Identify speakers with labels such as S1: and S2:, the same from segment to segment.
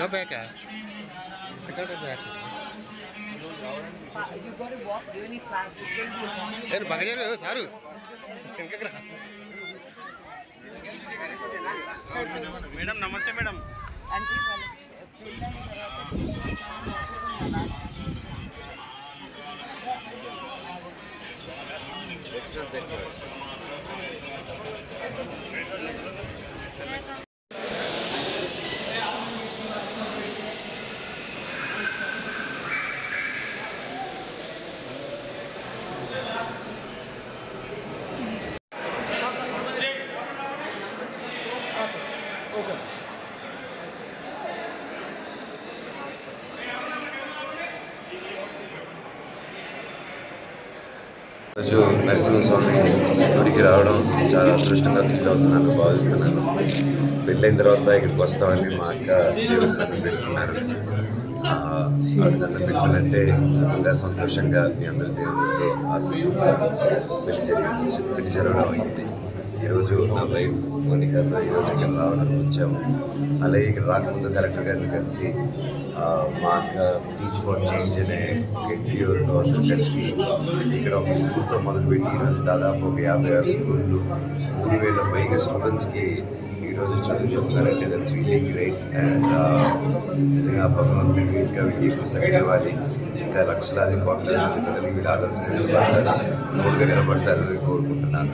S1: Go back. ah. Go to back.
S2: You got to walk really fast. It's going to be a long
S1: నేను బగజారు sir ఇంకా రా.
S3: Madam నమస్తే madam
S2: అంటే వాళ్ళ పెళ్ళైన తర్వాత
S4: రోజు నరసింహస్వామి గుడికి రావడం చాలా అదృష్టంగా ఫీల్ అవుతున్నాను భావిస్తున్నాను పెళ్ళైన తర్వాత ఇక్కడికి వస్తామని మా అక్క దేవుడి దండం పెట్టుకున్నారు ఆ, ఆవిడ దండం పెట్టుకున్నట్టే సుఖంగా సంతోషంగా మీ అందరి దేవుడితో ఆశిస్తుంటూ పెళ్లి జరిగి పెళ్లి జరగడం అయింది ఈరోజు నా వైఫ్ మోనికాతో ఈరోజు ఇక్కడ రావడం వచ్చాము అలాగే ఇక్కడ రాకముందు కలెక్టర్ గారిని కలిసి ఆ, మా అక్క టీచ్ ఫర్ చేంజ్ అనే ఎన్జిఓతో అందరూ కలిసి ఇక్కడ ఒక స్కూల్తో మొదలుపెట్టి ఈరోజు దాదాపు ఒక యాభై ఆరు స్కూళ్ళు మూడు వేల పైగా స్టూడెంట్స్కి ఈరోజు చదువు చెప్తున్నారంటే దట్స్ రియలీ గ్రేట్ అండ్ నిజంగా భగవంతుడికి ఇంకా వీళ్ళు సగడవాలి ఇంకా లక్షలాది కోట్ల మంది పిల్లలకి వీళ్ళు ఆదర్శంగా నిలబడతారు తోడుగా నిలబడతారని కోరుకుంటున్నాను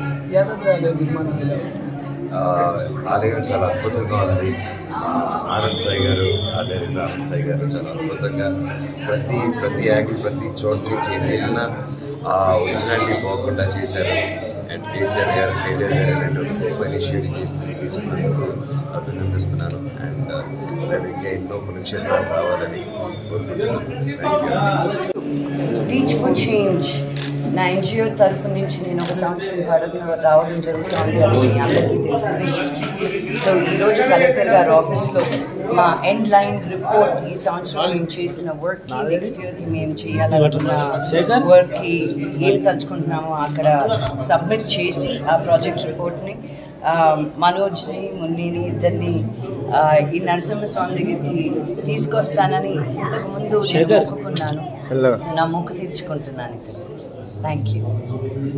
S4: ఆ, ఆలయం చాలా అద్భుతంగా ఉంది ఆ, ఆనంద్ సాయి గారు ఆచార్య ఆనంద్ సాయి గారు చాలా అద్భుతంగా ప్రతి ప్రతి యాంగిల్ ప్రతి చోటు నుంచి వెళ్ళిన ఆ ఒరిజినాలిటీ పోకుండా చేశారు అండ్ కేసీఆర్ గారు కేటీఆర్ గారు రెండు గొప్ప ఇనిషియేటివ్ చేసి తీసుకున్నందుకు అభినందిస్తున్నాను అండ్ రేపు ఇంకా ఎన్నో పుణ్యక్షేత్రాలు రావాలని కోరుకుంటున్నాను thank you
S2: teach for change నా ఎన్జిఓ తరఫు నుంచి నేను ఒక సంవత్సరం భారత్ రావడం జరుగుతుంది అది మీ అందరికీ తెలిసింది సో ఈరోజు కలెక్టర్ గారి ఆఫీస్లో మా ఎండ్ లైన్ రిపోర్ట్ ఈ సంవత్సరం మేము చేసిన వర్క్కి నెక్స్ట్ ఇయర్కి మేము చేయాలనుకున్న వర్క్కి ఏం తలుచుకుంటున్నామో అక్కడ సబ్మిట్ చేసి ఆ ప్రాజెక్ట్ రిపోర్ట్ని ఆ, మనోజ్ని మున్నిని ఇద్దరిని ఆ, ఈ నరసింహస్వామి దగ్గరికి తీసుకొస్తానని ఇంతకుముందు నేను మొక్కుకున్నాను సో నా మొక్కు తీర్చుకుంటున్నాను ఇక్కడ థ్యాంక్ యూ